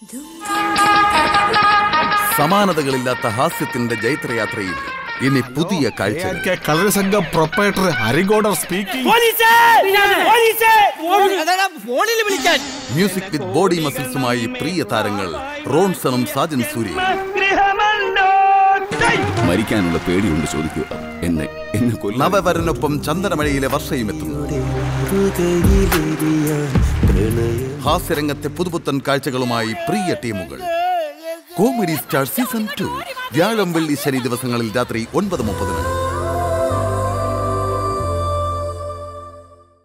സമാനതകളില്ലാത്ത ഹാസ്യത്തിന്റെ ജൈത്രയാത്രയിൽ ഇനി പുതിയ കാഴ്ചകൾ കളർ സംഘം പ്രൊപ്പറേറ്റർ ഹരിഗോഡർ സ്പീക്കിംഗ് ഫോണിൽ വിളിക്കാൻ മ്യൂസിക് വിത്ത് ബോഡി മസിൽസുമായി പ്രിയ താരങ്ങൾ റോൺസണും സാജൻ സൂര്യയും മരിക്കാനുള്ള പേടിയുണ്ട് ചോദിക്കുക എന്നെ എന്നെ കൊല്ലാൻ നവവരനൊപ്പം ചന്ദനമഴയിലെ വർഷയും എത്തുന്നു ഹാസ്യരംഗത്തെ പുതുപുത്തൻ കാഴ്ചകളുമായി പ്രിയ ടീമുകൾ കോമഡി സ്റ്റാർ സീസൺ ടു വ്യാഴം വെള്ളി ശനി ദിവസങ്ങളിൽ രാത്രി ഒൻപത് മുപ്പതിന്